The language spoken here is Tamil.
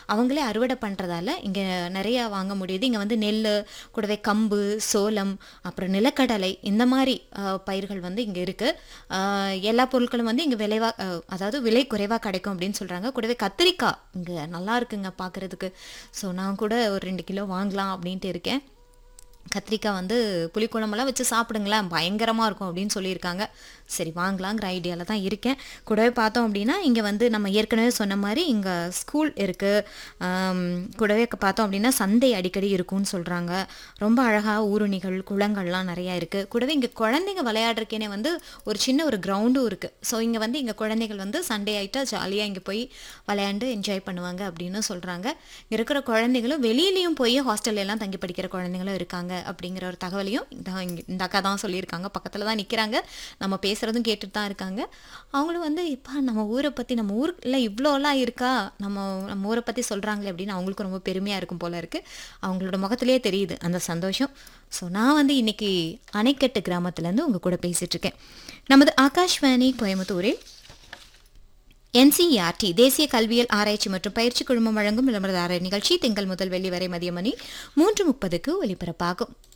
அவங்களே அறுவடை பண்ணுறதால இங்கே நிறையா வாங்க முடியுது இங்கே வந்து நெல் கூடவே கம்பு சோளம் அப்புறம் நிலக்கடலை இந்த மாதிரி அஹ், பயிர்கள் வந்து இங்கே இருக்குது எல்லா பொருட்களும் வந்து இங்கே விளைவா அஹ், அதாவது விலை குறைவாக கிடைக்கும் அப்படின்னு சொல்கிறாங்க கூடவே கத்திரிக்காய் இங்கே நல்லா இருக்குங்க பார்க்குறதுக்கு ஸோ நான் கூட ஒரு ரெண்டு கிலோ வாங்கலாம் அப்படின்ட்டு இருக்கேன் கத்திரிக்காய் வந்து புளிக்குழம்பெல்லாம் வச்சு சாப்பிடுங்களேன் பயங்கரமாக இருக்கும் அப்படின்னு சொல்லியிருக்காங்க சரி வாங்கலாங்கிற ஐடியாவில் தான் இருக்கேன் கூடவே பார்த்தோம் அப்படின்னா இங்கே வந்து நம்ம ஏற்கனவே சொன்ன மாதிரி இங்கே ஸ்கூல் இருக்குது கூடவே க- பார்த்தோம் அப்படின்னா சந்தை அடிக்கடி இருக்கும்னு சொல்கிறாங்க ரொம்ப அழகாக ஊருணிகள் குளங்கள்லாம் நிறையா இருக்குது கூடவே இங்கே குழந்தைங்க விளையாடுறக்கேனே வந்து ஒரு சின்ன ஒரு கிரவுண்டும் இருக்குது ஸோ இங்கே வந்து இங்கே குழந்தைகள் வந்து சண்டே ஆகிட்டா ஜாலியாக இங்கே போய் விளையாண்டு என்ஜாய் பண்ணுவாங்க அப்படின்னு சொல்கிறாங்க இங்கே இருக்கிற குழந்தைகளும் வெளியிலையும் போய் ஹாஸ்டல்ல எல்லாம் தங்கி படிக்கிற குழந்தைங்களும் இருக்காங்க அப்படிங்கிற ஒரு தகவலையும் இந்த இங்க- இந்த அக்கா தான் சொல்லியிருக்காங்க பக்கத்தில் தான் நிற்கிறாங்க நம்ம பேசுகிறதும் கேட்டுட்டு தான் இருக்காங்க அவங்களும் வந்து இப்போ நம்ம ஊரை பற்றி நம்ம ஊரில் இவ்வளோலாம் இருக்கா நம்ம நம்ம ஊரை பற்றி சொல்கிறாங்களே அப்படின்னு அவங்களுக்கும் ரொம்ப பெருமையாக இருக்கும் போல இருக்குது அவங்களோட முகத்திலே தெரியுது அந்த சந்தோஷம் ஸோ நான் வந்து இன்னைக்கு அணைக்கட்டு கிராமத்துலேருந்து உங்கள் கூட பேசிகிட்டு இருக்கேன் நமது ஆகாஷ்வாணி கோயம்புத்தூரில் என்சிஇஆர்டி தேசிய கல்வியல் ஆராய்ச்சி மற்றும் பயிற்சி குழுமம் வழங்கும் விளம்பரதாரர் நிகழ்ச்சி திங்கள் முதல் வெள்ளி வரை மதிய மணி மூன்று முப்பதுக்கு ஒலிபரப்பாகும்